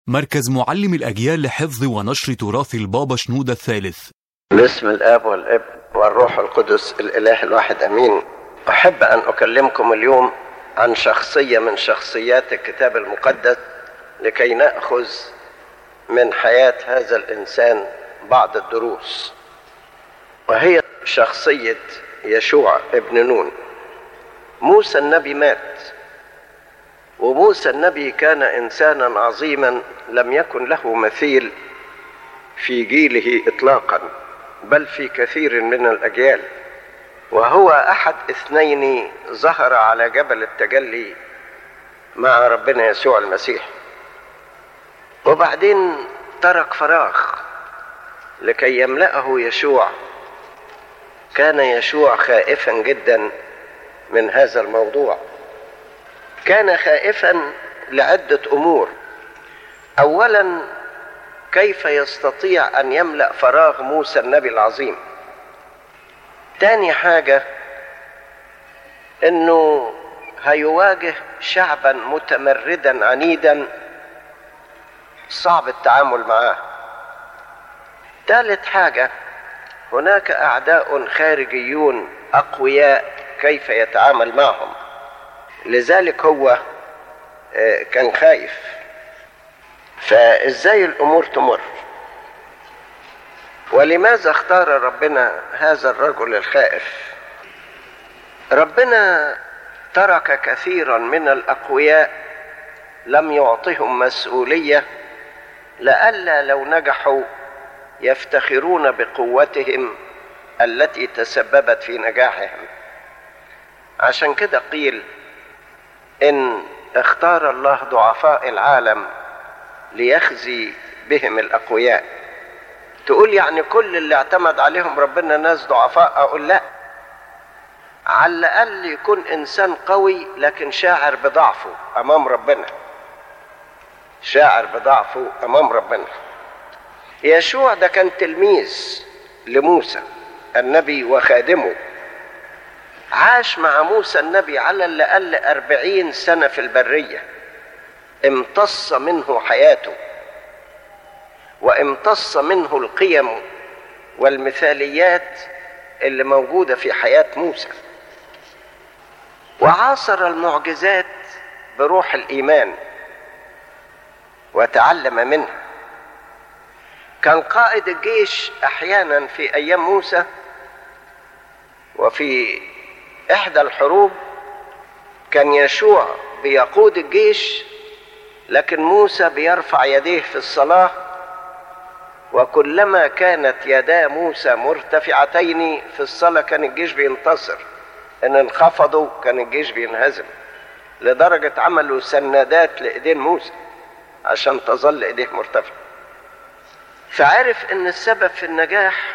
مركز معلم الأجيال لحفظ ونشر تراث البابا شنودة الثالث باسم الاب والابن والروح القدس الاله الواحد امين احب ان اكلمكم اليوم عن شخصيه من شخصيات الكتاب المقدس لكي ناخذ من حياه هذا الانسان بعض الدروس وهي شخصيه يشوع ابن نون موسى النبي مات وموسى النبي كان انسانا عظيما لم يكن له مثيل في جيله اطلاقا بل في كثير من الاجيال وهو احد اثنين ظهر على جبل التجلي مع ربنا يسوع المسيح وبعدين ترك فراغ لكي يملأه يشوع كان يشوع خائفا جدا من هذا الموضوع كان خائفا لعدة أمور أولا كيف يستطيع أن يملأ فراغ موسى النبي العظيم تاني حاجة أنه هيواجه شعبا متمردا عنيدا صعب التعامل معاه ثالث حاجة هناك أعداء خارجيون أقوياء كيف يتعامل معهم لذلك هو كان خايف فازاي الامور تمر ولماذا اختار ربنا هذا الرجل الخائف ربنا ترك كثيرا من الاقوياء لم يعطهم مسؤوليه لئلا لو نجحوا يفتخرون بقوتهم التي تسببت في نجاحهم عشان كده قيل ان اختار الله ضعفاء العالم ليخزي بهم الاقوياء تقول يعني كل اللي اعتمد عليهم ربنا ناس ضعفاء اقول لا على الاقل يكون انسان قوي لكن شاعر بضعفه امام ربنا شاعر بضعفه امام ربنا يشوع ده كان تلميذ لموسى النبي وخادمه عاش مع موسى النبي على الأقل أربعين سنة في البرية امتص منه حياته وامتص منه القيم والمثاليات اللي موجودة في حياة موسى وعاصر المعجزات بروح الإيمان وتعلم منها كان قائد الجيش أحيانا في أيام موسى وفي إحدى الحروب كان يشوع بيقود الجيش لكن موسى بيرفع يديه في الصلاة وكلما كانت يدا موسى مرتفعتين في الصلاة كان الجيش بينتصر إن انخفضوا كان الجيش بينهزم لدرجة عملوا سندات لإيدين موسى عشان تظل إيديه مرتفعة فعرف إن السبب في النجاح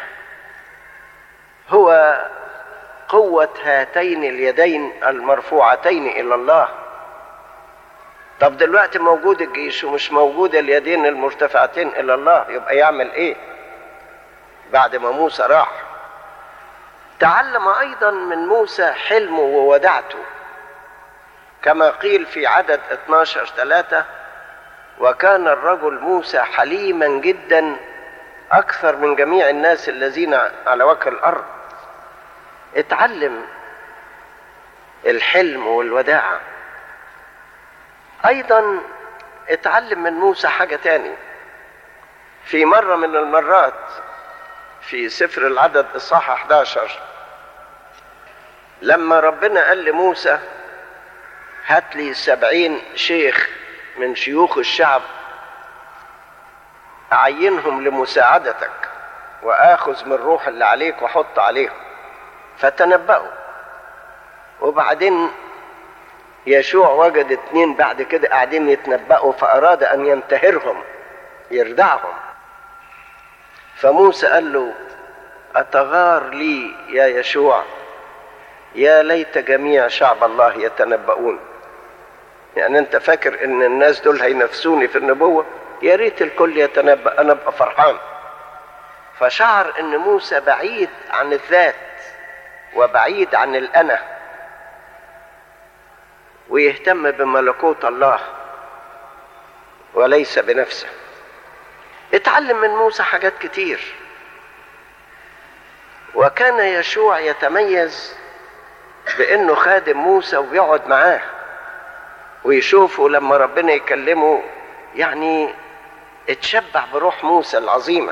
هو قوة هاتين اليدين المرفوعتين إلى الله طب دلوقتي موجود الجيش ومش موجود اليدين المرتفعتين إلى الله يبقى يعمل إيه بعد ما موسى راح تعلم أيضا من موسى حلمه وودعته كما قيل في عدد 12 ثلاثة وكان الرجل موسى حليما جدا أكثر من جميع الناس الذين على وجه الأرض اتعلم الحلم والوداعة أيضا اتعلم من موسى حاجة تاني في مرة من المرات في سفر العدد إصحاح 11 لما ربنا قال لموسى هات لي سبعين شيخ من شيوخ الشعب أعينهم لمساعدتك وآخذ من الروح اللي عليك وحط عليهم فتنبأوا وبعدين يشوع وجد اتنين بعد كده قاعدين يتنبأوا فأراد أن ينتهرهم يردعهم فموسى قال له أتغار لي يا يشوع يا ليت جميع شعب الله يتنبؤون يعني انت فاكر ان الناس دول هينافسوني في النبوة يا ريت الكل يتنبأ انا ابقى فرحان فشعر ان موسى بعيد عن الذات وبعيد عن الأنا ويهتم بملكوت الله وليس بنفسه اتعلم من موسى حاجات كتير وكان يشوع يتميز بانه خادم موسى وبيقعد معاه ويشوفه لما ربنا يكلمه يعني اتشبع بروح موسى العظيمه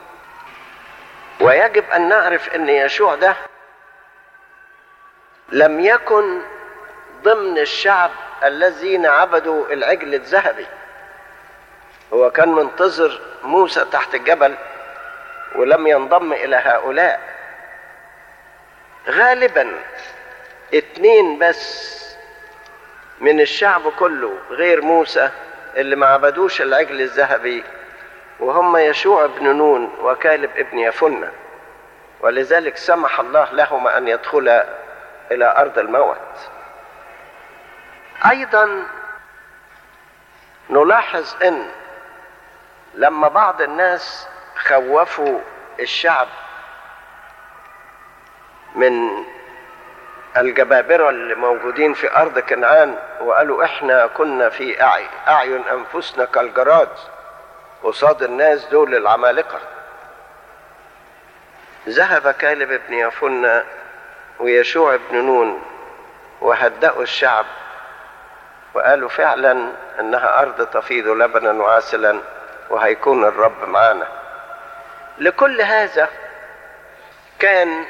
ويجب ان نعرف ان يشوع ده لم يكن ضمن الشعب الذين عبدوا العجل الذهبي هو كان منتظر موسى تحت الجبل ولم ينضم الى هؤلاء غالبا اتنين بس من الشعب كله غير موسى اللي ما عبدوش العجل الذهبي وهم يشوع بن نون وكالب ابن يفنة ولذلك سمح الله لهما أن يدخلا إلى أرض الموت أيضا نلاحظ أن لما بعض الناس خوفوا الشعب من الجبابرة اللي موجودين في أرض كنعان وقالوا إحنا كنا في أعين أنفسنا كالجراد قصاد الناس دول العمالقة ذهب كالب بن يفنة ويشوع بن نون وهدأوا الشعب وقالوا فعلا انها ارض تفيض لبنا وعسلا وهيكون الرب معانا لكل هذا كان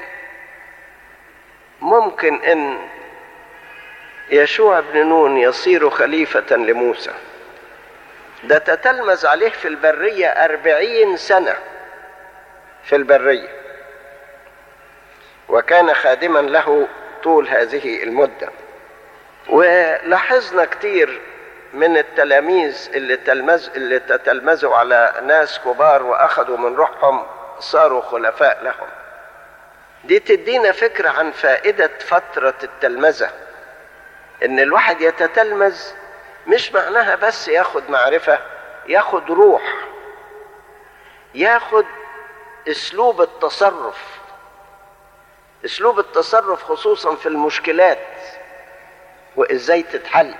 ممكن ان يشوع بن نون يصير خليفة لموسى ده تتلمذ عليه في البرية أربعين سنة في البرية وكان خادما له طول هذه المدة ولاحظنا كتير من التلاميذ اللي, تلمز اللي تتلمذوا على ناس كبار وأخذوا من روحهم صاروا خلفاء لهم دي تدينا فكرة عن فائدة فترة التلمذة إن الواحد يتتلمذ مش معناها بس ياخد معرفة ياخد روح ياخد اسلوب التصرف اسلوب التصرف خصوصا في المشكلات وازاي تتحل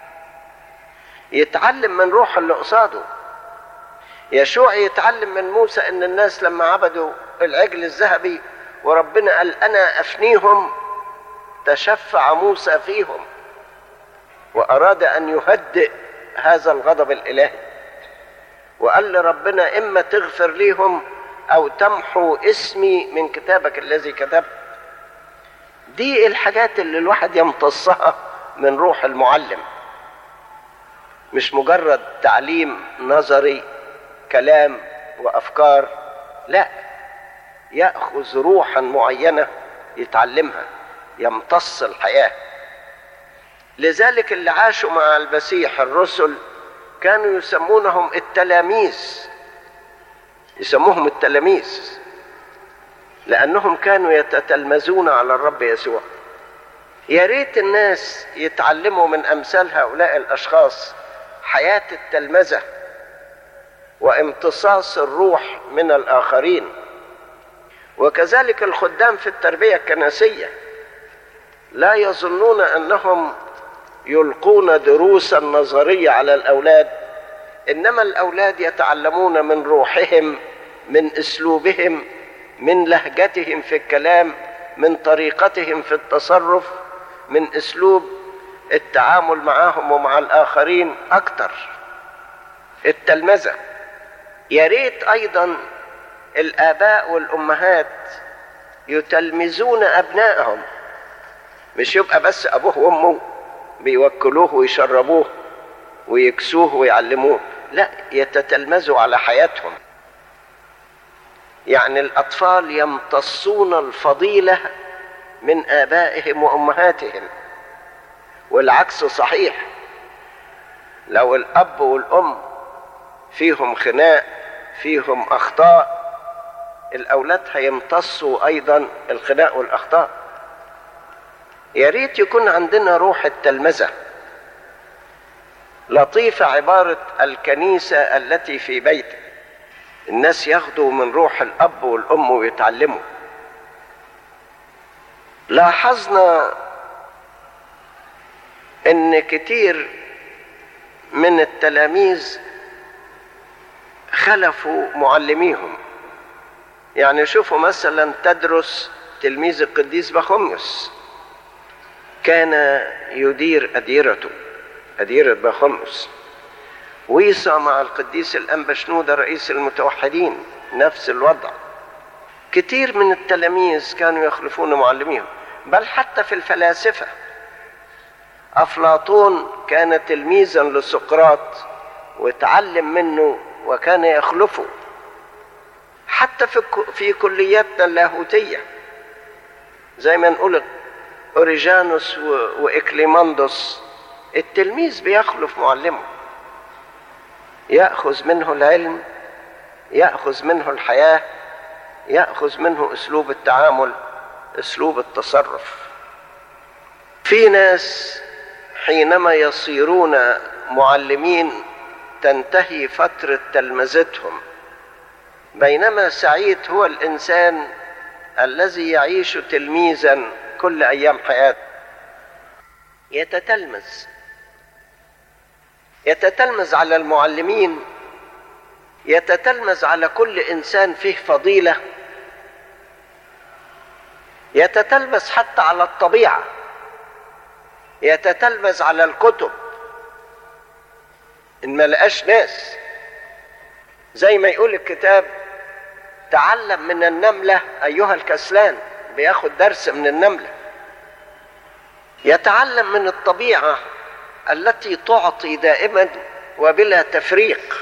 يتعلم من روح اللي قصاده يشوع يتعلم من موسى ان الناس لما عبدوا العجل الذهبي وربنا قال انا افنيهم تشفع موسى فيهم واراد ان يهدئ هذا الغضب الالهي وقال لربنا اما تغفر ليهم او تمحو اسمي من كتابك الذي كتبت دي الحاجات اللي الواحد يمتصها من روح المعلم مش مجرد تعليم نظري كلام وافكار لا ياخذ روحا معينه يتعلمها يمتص الحياه لذلك اللي عاشوا مع المسيح الرسل كانوا يسمونهم التلاميذ يسموهم التلاميذ لانهم كانوا يتتلمذون على الرب يسوع يا ريت الناس يتعلموا من امثال هؤلاء الاشخاص حياه التلمذه وامتصاص الروح من الاخرين وكذلك الخدام في التربيه الكنسيه لا يظنون انهم يلقون دروسا نظريه على الاولاد انما الاولاد يتعلمون من روحهم من اسلوبهم من لهجتهم في الكلام من طريقتهم في التصرف من اسلوب التعامل معهم ومع الاخرين اكتر التلمذه يا ريت ايضا الاباء والامهات يتلمذون ابنائهم مش يبقى بس ابوه وامه بيوكلوه ويشربوه ويكسوه ويعلموه لا يتتلمذوا على حياتهم يعني الاطفال يمتصون الفضيله من ابائهم وامهاتهم والعكس صحيح لو الاب والام فيهم خناق فيهم اخطاء الاولاد هيمتصوا ايضا الخناق والاخطاء يا ريت يكون عندنا روح التلمذه لطيفه عباره الكنيسه التي في بيتك الناس ياخدوا من روح الاب والام ويتعلموا لاحظنا ان كتير من التلاميذ خلفوا معلميهم يعني شوفوا مثلا تدرس تلميذ القديس بخوميوس كان يدير أديرته أديرة بخوميوس ويسع مع القديس الأنبا شنودة رئيس المتوحدين نفس الوضع كتير من التلاميذ كانوا يخلفون معلميهم بل حتى في الفلاسفة أفلاطون كان تلميذا لسقراط وتعلم منه وكان يخلفه حتى في في كلياتنا اللاهوتية زي ما نقول أوريجانوس وإكليماندوس التلميذ بيخلف معلمه يأخذ منه العلم يأخذ منه الحياة يأخذ منه أسلوب التعامل أسلوب التصرف في ناس حينما يصيرون معلمين تنتهي فترة تلمذتهم بينما سعيد هو الإنسان الذي يعيش تلميذا كل أيام حياته يتتلمذ يتتلمذ على المعلمين يتتلمذ على كل انسان فيه فضيله يتتلمذ حتى على الطبيعه يتتلمذ على الكتب ان ما لقاش ناس زي ما يقول الكتاب تعلم من النمله ايها الكسلان بياخد درس من النمله يتعلم من الطبيعه التي تعطي دائما وبلا تفريق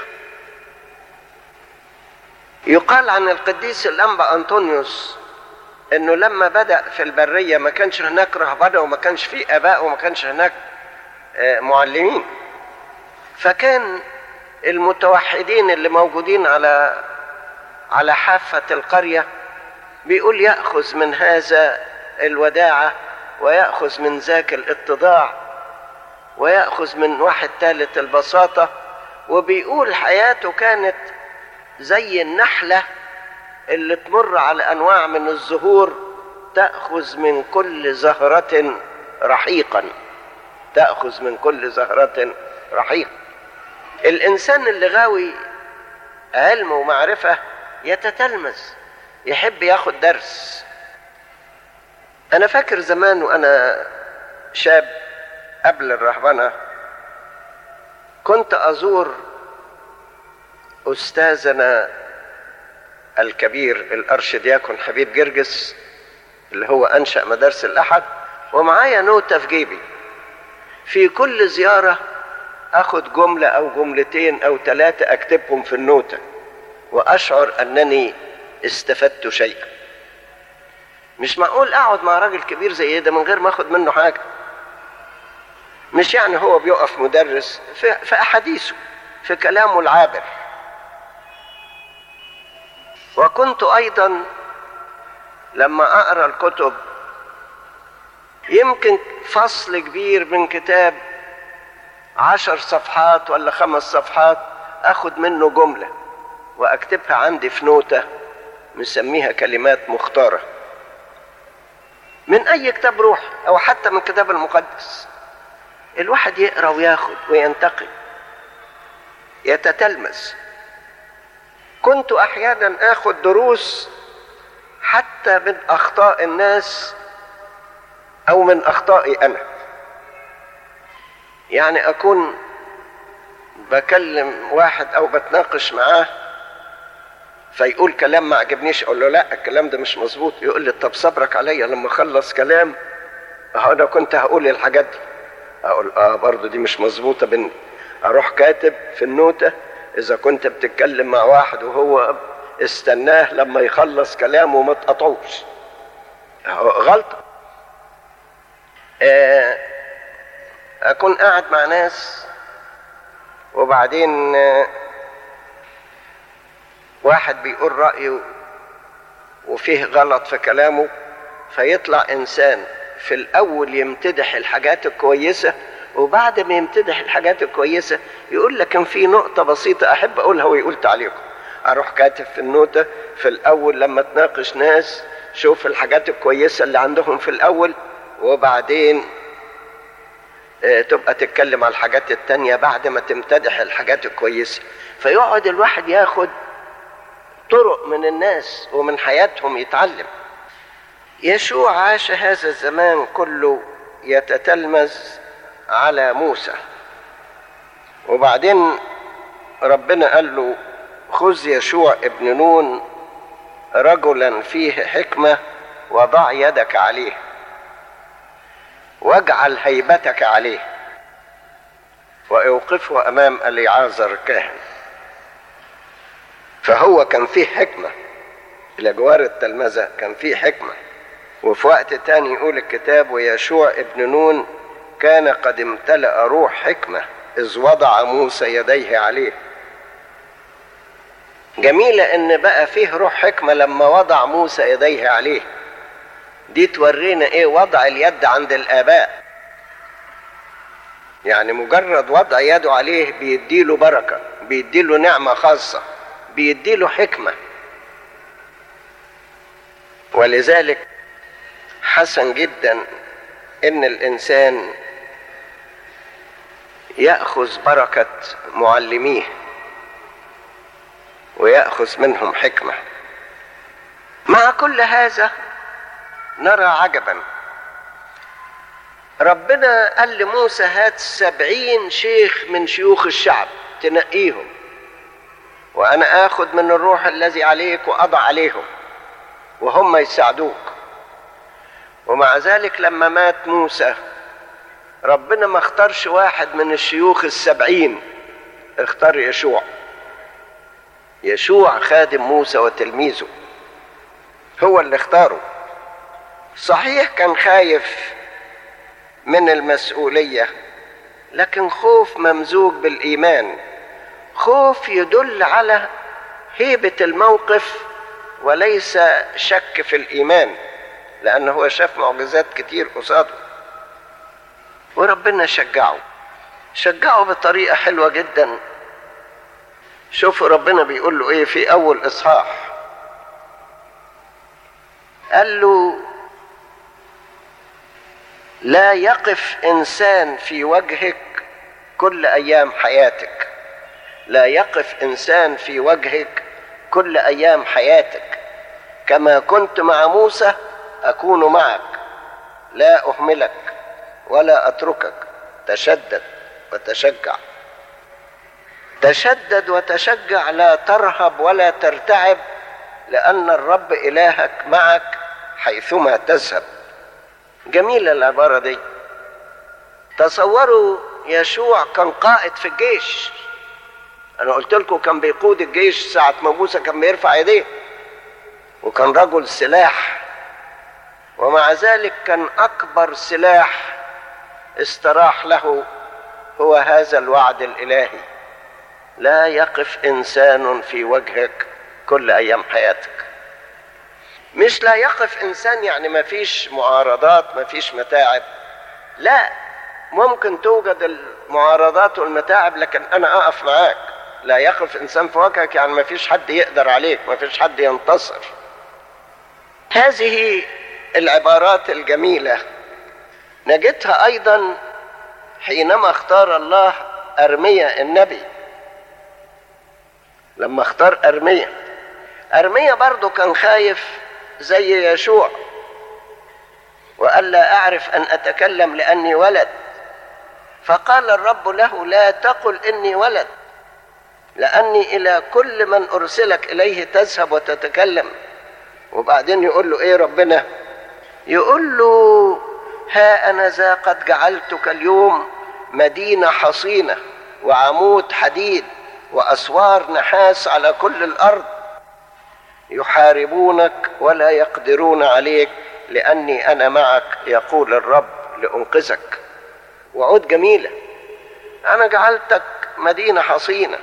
يقال عن القديس الانبا انطونيوس انه لما بدا في البريه ما كانش هناك رهبنه وما كانش في اباء وما كانش هناك معلمين فكان المتوحدين اللي موجودين على على حافه القريه بيقول ياخذ من هذا الوداعه وياخذ من ذاك الاتضاع ويأخذ من واحد ثالث البساطة وبيقول حياته كانت زي النحلة اللي تمر على أنواع من الزهور تأخذ من كل زهرة رحيقا تأخذ من كل زهرة رحيق الإنسان اللي غاوي علم ومعرفة يتتلمذ يحب ياخد درس أنا فاكر زمان وأنا شاب قبل الرهبنة كنت أزور أستاذنا الكبير الأرشدياكون حبيب جرجس اللي هو أنشأ مدارس الأحد ومعايا نوتة في جيبي في كل زيارة أخد جملة أو جملتين أو ثلاثة أكتبهم في النوتة وأشعر أنني استفدت شيئا مش معقول أقعد مع راجل كبير زي ده من غير ما أخد منه حاجة مش يعني هو بيقف مدرس في, في أحاديثه في كلامه العابر وكنت أيضا لما أقرأ الكتب يمكن فصل كبير من كتاب عشر صفحات ولا خمس صفحات أخد منه جملة وأكتبها عندي في نوتة مسميها كلمات مختارة من أي كتاب روح أو حتى من كتاب المقدس الواحد يقرا وياخد وينتقي يتتلمذ كنت احيانا اخد دروس حتى من اخطاء الناس او من اخطائي انا يعني اكون بكلم واحد او بتناقش معاه فيقول كلام ما عجبنيش اقول له لا الكلام ده مش مظبوط يقول لي طب صبرك عليا لما اخلص كلام انا كنت هقول الحاجات دي اقول اه برضه دي مش مظبوطه بني اروح كاتب في النوتة اذا كنت بتتكلم مع واحد وهو استناه لما يخلص كلامه وما تقطعوش غلطة آه اكون قاعد مع ناس وبعدين آه واحد بيقول رأيه وفيه غلط في كلامه فيطلع انسان في الاول يمتدح الحاجات الكويسه وبعد ما يمتدح الحاجات الكويسه يقول لك كان في نقطه بسيطه احب اقولها ويقول تعليقه اروح كاتب في النوتة في الاول لما تناقش ناس شوف الحاجات الكويسة اللي عندهم في الاول وبعدين اه تبقى تتكلم على الحاجات التانية بعد ما تمتدح الحاجات الكويسة فيقعد الواحد ياخد طرق من الناس ومن حياتهم يتعلم يشوع عاش هذا الزمان كله يتتلمذ على موسى وبعدين ربنا قال له خذ يشوع ابن نون رجلا فيه حكمة وضع يدك عليه واجعل هيبتك عليه واوقفه امام اليعازر الكاهن فهو كان فيه حكمة إلى جوار التلمذة كان فيه حكمة وفي وقت تاني يقول الكتاب ويشوع ابن نون كان قد امتلأ روح حكمة إذ وضع موسى يديه عليه جميلة إن بقى فيه روح حكمة لما وضع موسى يديه عليه دي تورينا إيه وضع اليد عند الآباء يعني مجرد وضع يده عليه بيديله بركة بيديله نعمة خاصة بيديله حكمة ولذلك حسن جدا ان الانسان ياخذ بركه معلميه وياخذ منهم حكمه مع كل هذا نرى عجبا ربنا قال لموسى هات سبعين شيخ من شيوخ الشعب تنقيهم وانا اخذ من الروح الذي عليك واضع عليهم وهم يساعدوك ومع ذلك لما مات موسى ربنا ما اختارش واحد من الشيوخ السبعين اختار يشوع يشوع خادم موسى وتلميذه هو اللي اختاره صحيح كان خايف من المسؤوليه لكن خوف ممزوج بالايمان خوف يدل على هيبه الموقف وليس شك في الايمان لانه هو شاف معجزات كتير قصاده وربنا شجعه شجعه بطريقه حلوه جدا شوفوا ربنا بيقول له ايه في اول اصحاح قال له لا يقف انسان في وجهك كل ايام حياتك لا يقف انسان في وجهك كل ايام حياتك كما كنت مع موسى اكون معك لا اهملك ولا اتركك تشدد وتشجع تشدد وتشجع لا ترهب ولا ترتعب لان الرب الهك معك حيثما تذهب جميله العباره دي تصوروا يشوع كان قائد في الجيش انا قلت لكم كان بيقود الجيش ساعه ما موسى كان بيرفع ايديه وكان رجل سلاح ومع ذلك كان اكبر سلاح استراح له هو هذا الوعد الالهي لا يقف انسان في وجهك كل ايام حياتك مش لا يقف انسان يعني ما فيش معارضات ما فيش متاعب لا ممكن توجد المعارضات والمتاعب لكن انا اقف معاك لا يقف انسان في وجهك يعني ما فيش حد يقدر عليك ما فيش حد ينتصر هذه العبارات الجميله نجدها ايضا حينما اختار الله ارميا النبي لما اختار ارميا ارميا برضه كان خايف زي يشوع وقال لا اعرف ان اتكلم لاني ولد فقال الرب له لا تقل اني ولد لاني الى كل من ارسلك اليه تذهب وتتكلم وبعدين يقول له ايه ربنا يقول له ها انا ذا قد جعلتك اليوم مدينه حصينه وعمود حديد واسوار نحاس على كل الارض يحاربونك ولا يقدرون عليك لاني انا معك يقول الرب لانقذك وعود جميله انا جعلتك مدينه حصينه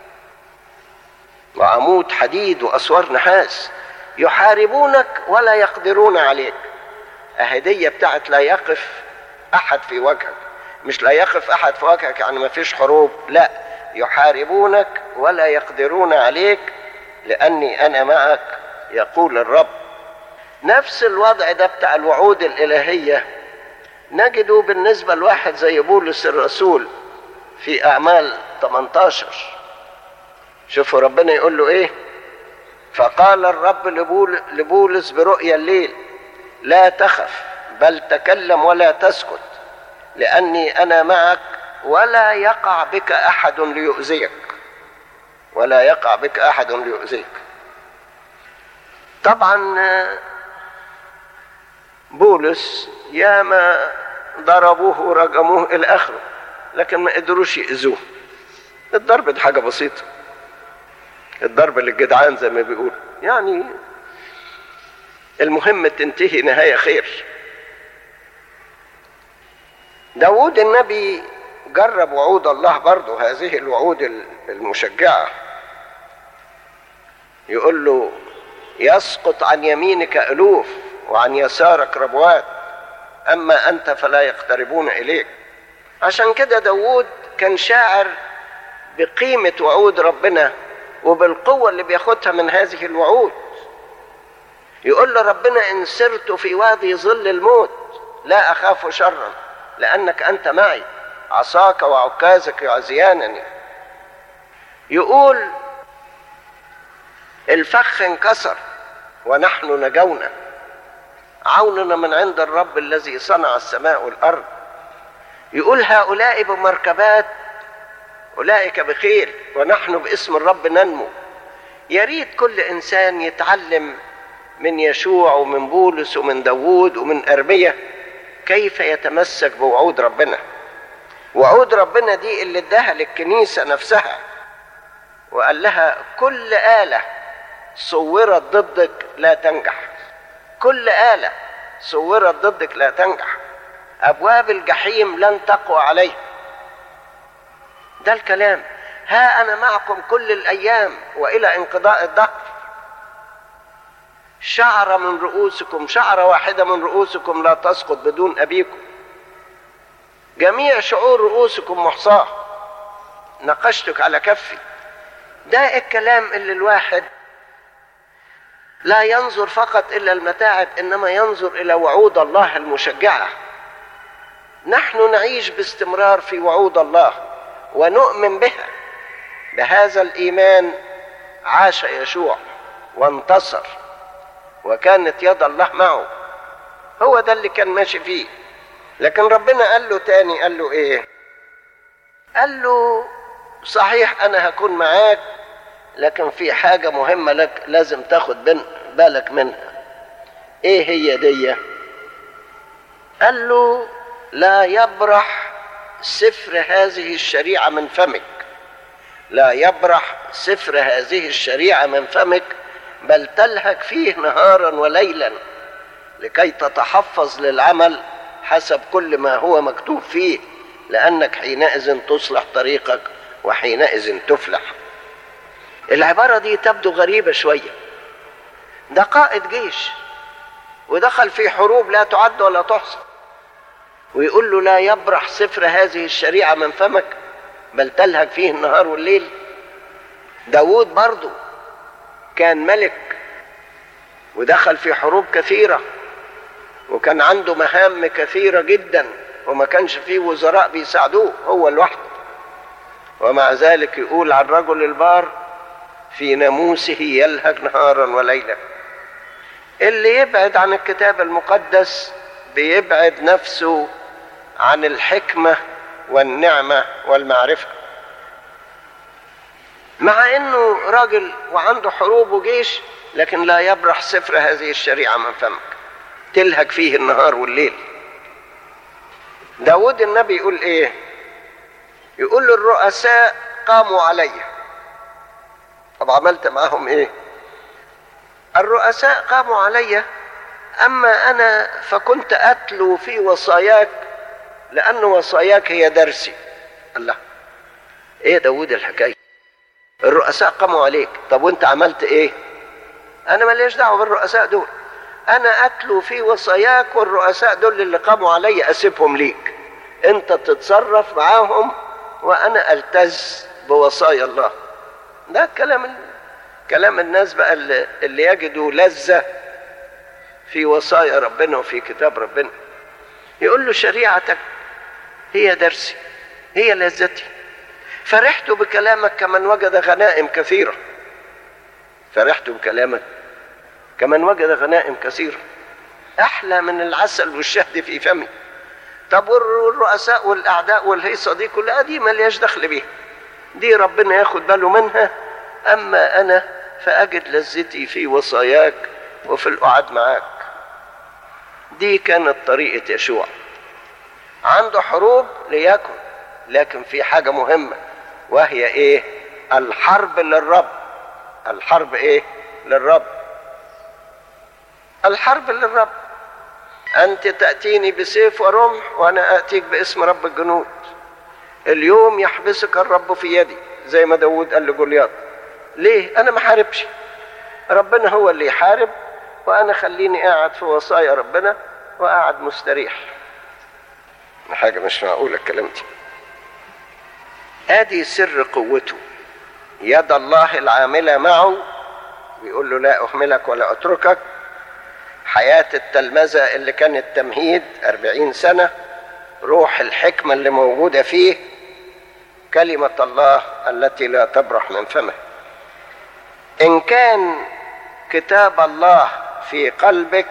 وعمود حديد واسوار نحاس يحاربونك ولا يقدرون عليك اهديه بتاعت لا يقف احد في وجهك مش لا يقف احد في وجهك يعني ما فيش حروب لا يحاربونك ولا يقدرون عليك لاني انا معك يقول الرب نفس الوضع ده بتاع الوعود الالهيه نجده بالنسبة لواحد زي بولس الرسول في أعمال 18 شوفوا ربنا يقول له إيه فقال الرب لبول لبولس برؤيا الليل لا تخف بل تكلم ولا تسكت لأني أنا معك ولا يقع بك أحد ليؤذيك ولا يقع بك أحد ليؤذيك طبعا بولس ياما ضربوه ورجموه الى اخره لكن ما قدروش يأذوه الضرب ده حاجة بسيطة الضرب للجدعان زي ما بيقول يعني المهم تنتهي نهاية خير داود النبي جرب وعود الله برضه هذه الوعود المشجعة يقول له يسقط عن يمينك ألوف وعن يسارك ربوات أما أنت فلا يقتربون إليك عشان كده داود كان شاعر بقيمة وعود ربنا وبالقوة اللي بياخدها من هذه الوعود يقول له ربنا إن سرت في وادي ظل الموت لا أخاف شرا لأنك أنت معي عصاك وعكازك يعزيانني يقول الفخ انكسر ونحن نجونا عوننا من عند الرب الذي صنع السماء والارض يقول هؤلاء بمركبات اولئك بخير ونحن باسم الرب ننمو يا ريت كل انسان يتعلم من يشوع ومن بولس ومن داوود ومن ارميه كيف يتمسك بوعود ربنا وعود ربنا دي اللي اداها للكنيسه نفسها وقال لها كل اله صورت ضدك لا تنجح كل آلة صورت ضدك لا تنجح أبواب الجحيم لن تقوى عليه ده الكلام ها أنا معكم كل الأيام وإلى انقضاء الدهر شعرة من رؤوسكم شعرة واحدة من رؤوسكم لا تسقط بدون أبيكم جميع شعور رؤوسكم محصاة نقشتك على كفي ده الكلام اللي الواحد لا ينظر فقط الى المتاعب انما ينظر الى وعود الله المشجعه نحن نعيش باستمرار في وعود الله ونؤمن بها بهذا الايمان عاش يشوع وانتصر وكانت يد الله معه هو ده اللي كان ماشي فيه لكن ربنا قال له تاني قال له ايه قال له صحيح انا هكون معاك لكن في حاجة مهمة لك لازم تاخد بالك منها ايه هي دي قال له لا يبرح سفر هذه الشريعة من فمك لا يبرح سفر هذه الشريعة من فمك بل تلهك فيه نهارا وليلا لكي تتحفظ للعمل حسب كل ما هو مكتوب فيه لأنك حينئذ تصلح طريقك وحينئذ تفلح العبارة دي تبدو غريبة شوية ده قائد جيش ودخل في حروب لا تعد ولا تحصى ويقول له لا يبرح سفر هذه الشريعة من فمك بل تلهج فيه النهار والليل داود برضو كان ملك ودخل في حروب كثيرة وكان عنده مهام كثيرة جدا وما كانش فيه وزراء بيساعدوه هو لوحده ومع ذلك يقول عن رجل البار في ناموسه يلهج نهارا وليلا اللي يبعد عن الكتاب المقدس بيبعد نفسه عن الحكمة والنعمة والمعرفة مع انه راجل وعنده حروب وجيش لكن لا يبرح سفر هذه الشريعة من فمك تلهج فيه النهار والليل داود النبي يقول ايه يقول الرؤساء قاموا علي طب عملت معاهم ايه الرؤساء قاموا علي اما انا فكنت اتلو في وصاياك لان وصاياك هي درسي الله ايه داود الحكايه الرؤساء قاموا عليك طب وانت عملت ايه انا ماليش دعوه بالرؤساء دول انا اتلو في وصاياك والرؤساء دول اللي قاموا علي اسيبهم ليك انت تتصرف معاهم وانا التز بوصايا الله ده كلام كلام الناس بقى اللي, اللي يجدوا لذة في وصايا ربنا وفي كتاب ربنا يقول له شريعتك هي درسي هي لذتي فرحت بكلامك كمن وجد غنائم كثيرة فرحت بكلامك كمن وجد غنائم كثيرة أحلى من العسل والشهد في فمي طب والرؤساء والأعداء والهيصة دي كلها دي ملياش دخل بيها دي ربنا ياخد باله منها أما أنا فأجد لذتي في وصاياك وفي القعاد معاك دي كانت طريقة يشوع عنده حروب ليكن لكن في حاجة مهمة وهي ايه الحرب للرب الحرب ايه للرب الحرب للرب انت تأتيني بسيف ورمح وانا اتيك باسم رب الجنود اليوم يحبسك الرب في يدي زي ما داود قال لجولياط ليه انا ما حاربش ربنا هو اللي يحارب وانا خليني قاعد في وصايا ربنا وقاعد مستريح حاجة مش معقولة الكلام دي ادي سر قوته يد الله العاملة معه بيقول له لا أهملك ولا أتركك حياة التلمذة اللي كانت تمهيد أربعين سنة روح الحكمة اللي موجودة فيه كلمة الله التي لا تبرح من فمه إن كان كتاب الله في قلبك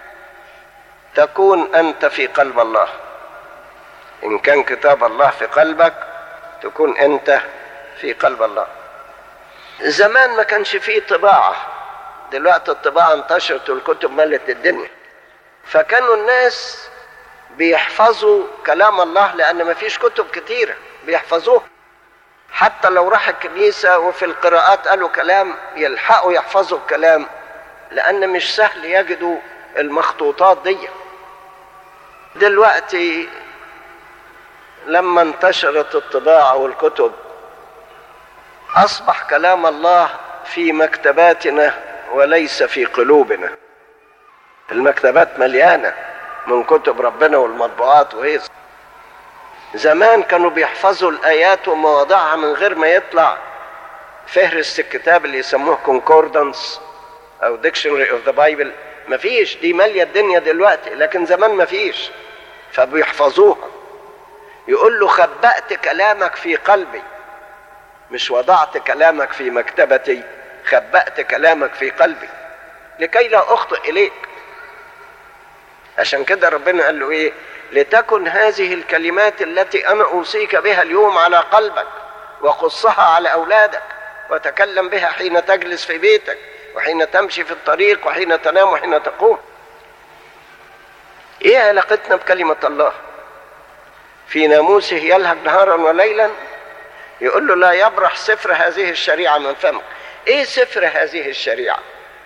تكون أنت في قلب الله إن كان كتاب الله في قلبك تكون أنت في قلب الله زمان ما كانش فيه طباعة دلوقتي الطباعة انتشرت والكتب ملت الدنيا فكانوا الناس بيحفظوا كلام الله لأن ما فيش كتب كتيرة بيحفظوه حتى لو راح الكنيسة وفي القراءات قالوا كلام يلحقوا يحفظوا الكلام لأن مش سهل يجدوا المخطوطات دي دلوقتي لما انتشرت الطباعة والكتب أصبح كلام الله في مكتباتنا وليس في قلوبنا المكتبات مليانة من كتب ربنا والمطبوعات وهي زمان كانوا بيحفظوا الآيات ومواضعها من غير ما يطلع فهرس الكتاب اللي يسموه كونكوردنس أو ديكشنري اوف ذا بايبل مفيش دي مالية الدنيا دلوقتي لكن زمان مفيش فبيحفظوها يقول له خبأت كلامك في قلبي مش وضعت كلامك في مكتبتي خبأت كلامك في قلبي لكي لا أخطئ إليك عشان كده ربنا قال له إيه لتكن هذه الكلمات التي أنا أوصيك بها اليوم على قلبك وقصها على أولادك وتكلم بها حين تجلس في بيتك وحين تمشي في الطريق وحين تنام وحين تقوم ايه علاقتنا بكلمة الله في ناموسه يلهج نهارا وليلا يقول له لا يبرح سفر هذه الشريعة من فمك ايه سفر هذه الشريعة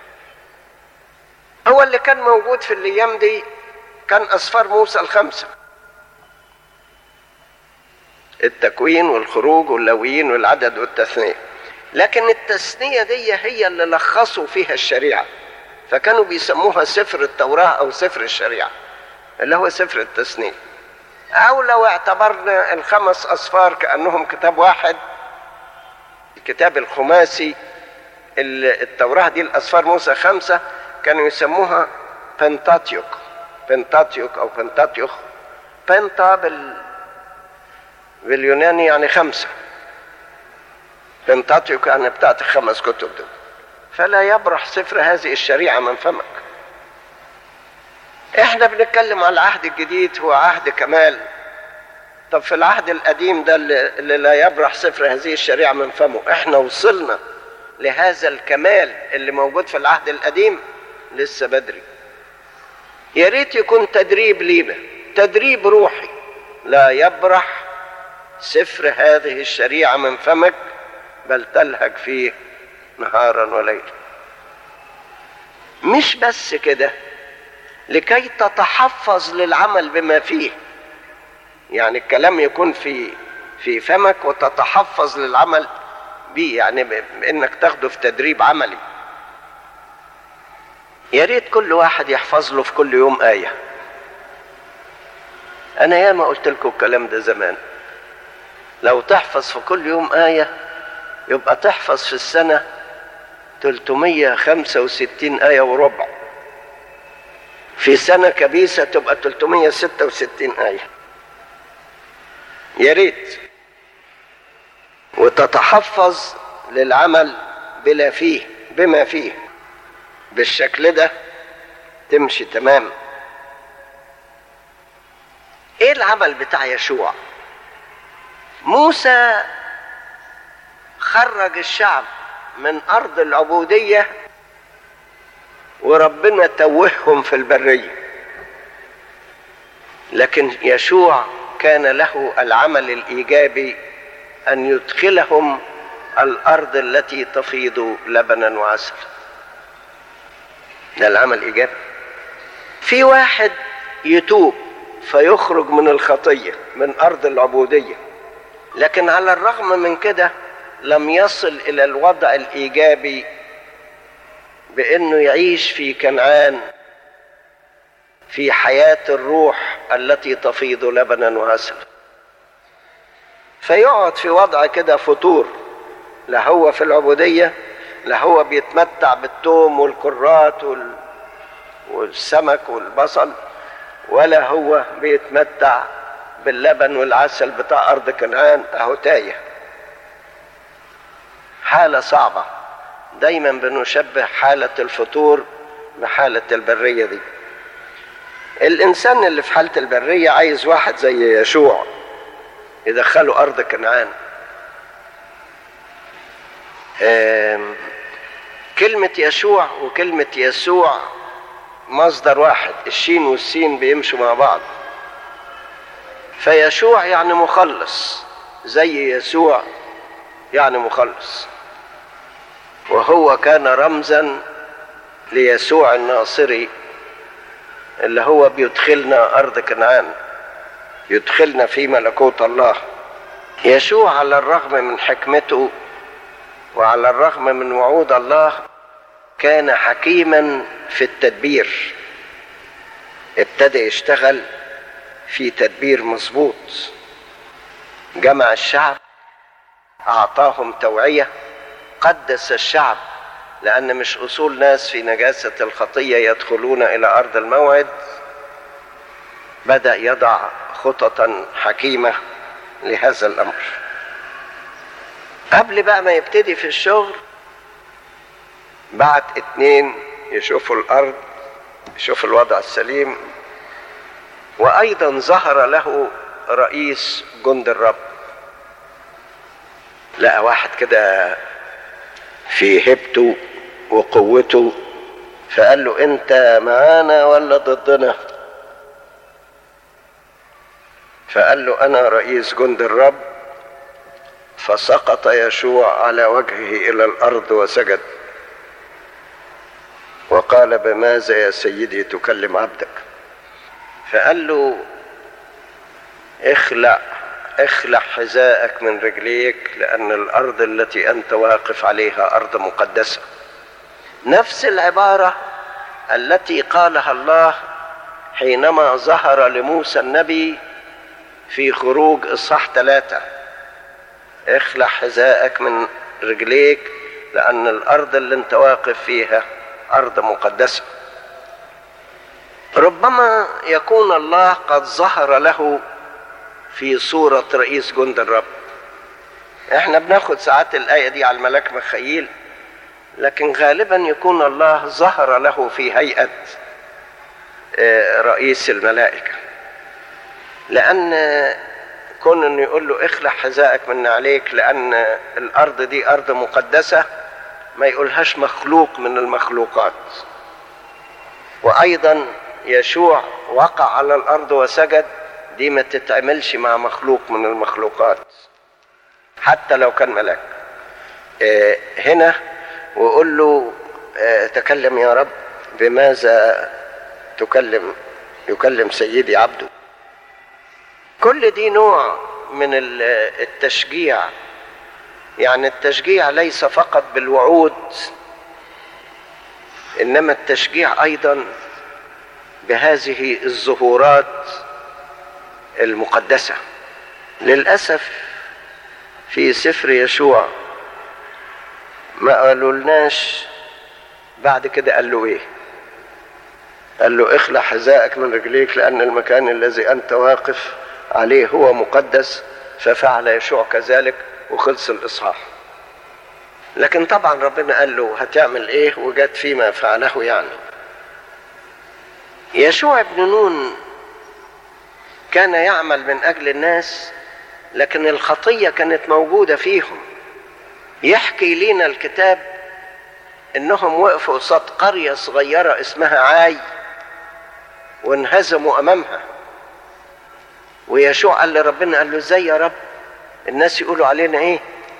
هو اللي كان موجود في الايام دي كان اسفار موسى الخمسة التكوين والخروج واللويين والعدد والتثنية لكن التثنية دي هي اللي لخصوا فيها الشريعة فكانوا بيسموها سفر التوراة أو سفر الشريعة اللي هو سفر التثنية أو لو اعتبرنا الخمس أصفار كأنهم كتاب واحد الكتاب الخماسي التوراة دي الأصفار موسى خمسة كانوا يسموها بنتاتيوك بنتاتيوك أو بنتاتيوخ بنتا بال... باليوناني يعني خمسة بنتاتيوك يعني بتاعت الخمس كتب دول فلا يبرح سفر هذه الشريعة من فمك احنا بنتكلم على العهد الجديد هو عهد كمال طب في العهد القديم ده اللي لا يبرح سفر هذه الشريعة من فمه احنا وصلنا لهذا الكمال اللي موجود في العهد القديم لسه بدري يا ريت يكون تدريب لينا تدريب روحي لا يبرح سفر هذه الشريعة من فمك بل تلهج فيه نهارا وليلا مش بس كده لكي تتحفظ للعمل بما فيه يعني الكلام يكون في في فمك وتتحفظ للعمل بيه يعني بانك تاخده في تدريب عملي يا ريت كل واحد يحفظ له في كل يوم آية أنا ياما قلت لكم الكلام ده زمان لو تحفظ في كل يوم آية يبقى تحفظ في السنة 365 آية وربع في سنة كبيسة تبقى 366 آية يا ريت وتتحفظ للعمل بلا فيه بما فيه بالشكل ده تمشي تمام ايه العمل بتاع يشوع موسى خرج الشعب من ارض العبوديه وربنا توههم في البريه لكن يشوع كان له العمل الايجابي ان يدخلهم الارض التي تفيض لبنا وعسل ده العمل الايجابي في واحد يتوب فيخرج من الخطيه من ارض العبوديه لكن على الرغم من كده لم يصل الى الوضع الايجابي بانه يعيش في كنعان في حياه الروح التي تفيض لبنا وعسل فيقعد في وضع كده فتور لا هو في العبوديه لا هو بيتمتع بالتوم والكرات وال... والسمك والبصل ولا هو بيتمتع باللبن والعسل بتاع ارض كنعان اهو تايه حاله صعبه دايما بنشبه حاله الفطور بحاله البريه دي الانسان اللي في حاله البريه عايز واحد زي يشوع يدخله ارض كنعان كلمة يشوع وكلمة يسوع مصدر واحد الشين والسين بيمشوا مع بعض فيشوع يعني مخلص زي يسوع يعني مخلص وهو كان رمزا ليسوع الناصري اللي هو بيدخلنا ارض كنعان يدخلنا في ملكوت الله يشوع على الرغم من حكمته وعلى الرغم من وعود الله كان حكيما في التدبير ابتدى يشتغل في تدبير مظبوط جمع الشعب اعطاهم توعيه قدس الشعب لان مش اصول ناس في نجاسه الخطيه يدخلون الى ارض الموعد بدا يضع خططا حكيمه لهذا الامر قبل بقى ما يبتدي في الشغل بعت اتنين يشوفوا الارض يشوفوا الوضع السليم وايضا ظهر له رئيس جند الرب لقى واحد كده في هبته وقوته فقال له انت معانا ولا ضدنا فقال له انا رئيس جند الرب فسقط يشوع على وجهه الى الارض وسجد وقال بماذا يا سيدي تكلم عبدك فقال له اخلع اخلع حذاءك من رجليك لان الارض التي انت واقف عليها ارض مقدسه نفس العباره التي قالها الله حينما ظهر لموسى النبي في خروج اصحاح ثلاثه اخلع حذاءك من رجليك لان الارض اللي انت واقف فيها ارض مقدسه ربما يكون الله قد ظهر له في صورة رئيس جند الرب احنا بناخد ساعات الآية دي على الملاك مخيل لكن غالبا يكون الله ظهر له في هيئة رئيس الملائكة لأن كون انه يقول له اخلع حذائك من عليك لأن الأرض دي أرض مقدسة ما يقولهاش مخلوق من المخلوقات وأيضا يشوع وقع على الأرض وسجد دي ما تتعملش مع مخلوق من المخلوقات حتى لو كان ملاك اه هنا وقول له اه تكلم يا رب بماذا تكلم يكلم سيدي عبده كل دي نوع من التشجيع يعني التشجيع ليس فقط بالوعود انما التشجيع ايضا بهذه الظهورات المقدسة للأسف في سفر يشوع ما قالولناش بعد كده قال له ايه قال له اخلع حذائك من رجليك لأن المكان الذي أنت واقف عليه هو مقدس ففعل يشوع كذلك وخلص الإصحاح لكن طبعا ربنا قال له هتعمل ايه وجت فيما فعله يعني يشوع بن نون كان يعمل من اجل الناس لكن الخطيه كانت موجوده فيهم يحكي لنا الكتاب انهم وقفوا قصاد قريه صغيره اسمها عاي وانهزموا امامها ويشوع قال لربنا قال له ازاي يا رب الناس يقولوا علينا ايه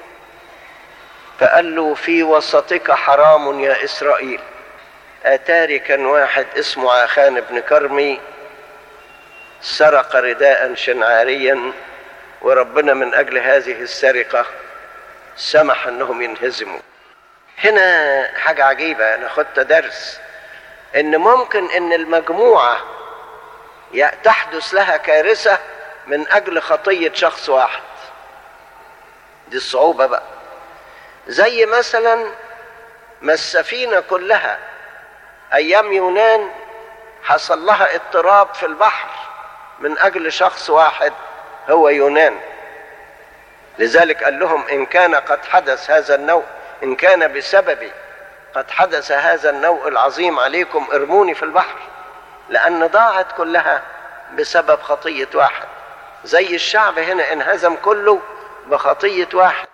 فقال له في وسطك حرام يا اسرائيل اتاري كان واحد اسمه عاخان بن كرمي سرق رداء شنعاريا وربنا من اجل هذه السرقه سمح انهم ينهزموا هنا حاجه عجيبه انا خدت درس ان ممكن ان المجموعه تحدث لها كارثه من اجل خطيه شخص واحد دي الصعوبه بقى زي مثلا ما السفينه كلها ايام يونان حصل لها اضطراب في البحر من اجل شخص واحد هو يونان لذلك قال لهم ان كان قد حدث هذا النوع ان كان بسببي قد حدث هذا النوء العظيم عليكم ارموني في البحر لان ضاعت كلها بسبب خطيه واحد زي الشعب هنا انهزم كله بخطيه واحد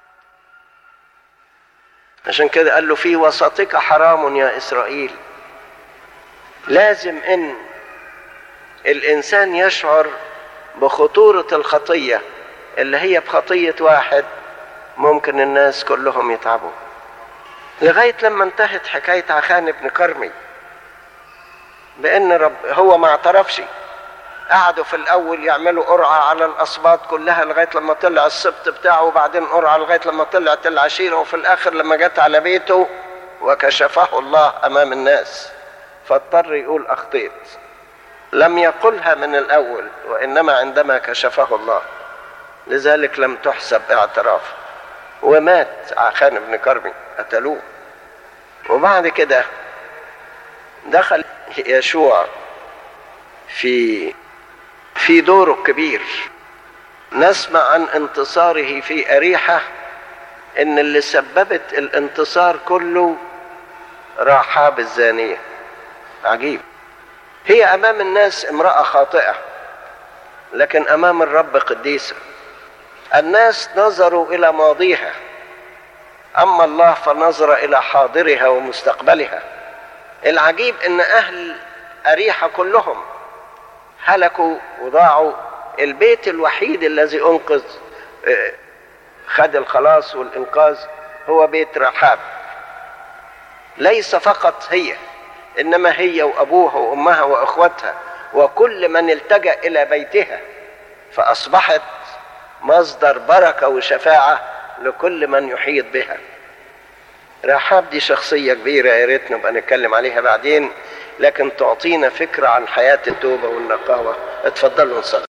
عشان كده قال له في وسطك حرام يا اسرائيل لازم ان الانسان يشعر بخطوره الخطيه اللي هي بخطيه واحد ممكن الناس كلهم يتعبوا لغايه لما انتهت حكايه عخان بن كرمي بان رب هو ما اعترفش قعدوا في الاول يعملوا قرعه على الاسباط كلها لغايه لما طلع السبط بتاعه وبعدين قرعه لغايه لما طلعت العشيره وفي الاخر لما جت على بيته وكشفه الله امام الناس فاضطر يقول اخطيت لم يقلها من الاول وانما عندما كشفه الله لذلك لم تحسب اعتراف ومات عخان بن كرمي قتلوه وبعد كده دخل يشوع في في دوره الكبير نسمع عن انتصاره في أريحة إن اللي سببت الانتصار كله راحاب الزانية عجيب هي أمام الناس امرأة خاطئة لكن أمام الرب قديسة الناس نظروا إلى ماضيها أما الله فنظر إلى حاضرها ومستقبلها العجيب إن أهل أريحة كلهم هلكوا وضاعوا البيت الوحيد الذي انقذ خد الخلاص والانقاذ هو بيت رحاب ليس فقط هي انما هي وابوها وامها واخوتها وكل من التجا الى بيتها فاصبحت مصدر بركه وشفاعه لكل من يحيط بها رحاب دي شخصيه كبيره يا ريت نبقى نتكلم عليها بعدين لكن تعطينا فكرة عن حياة التوبة والنقاوة اتفضلوا نصلي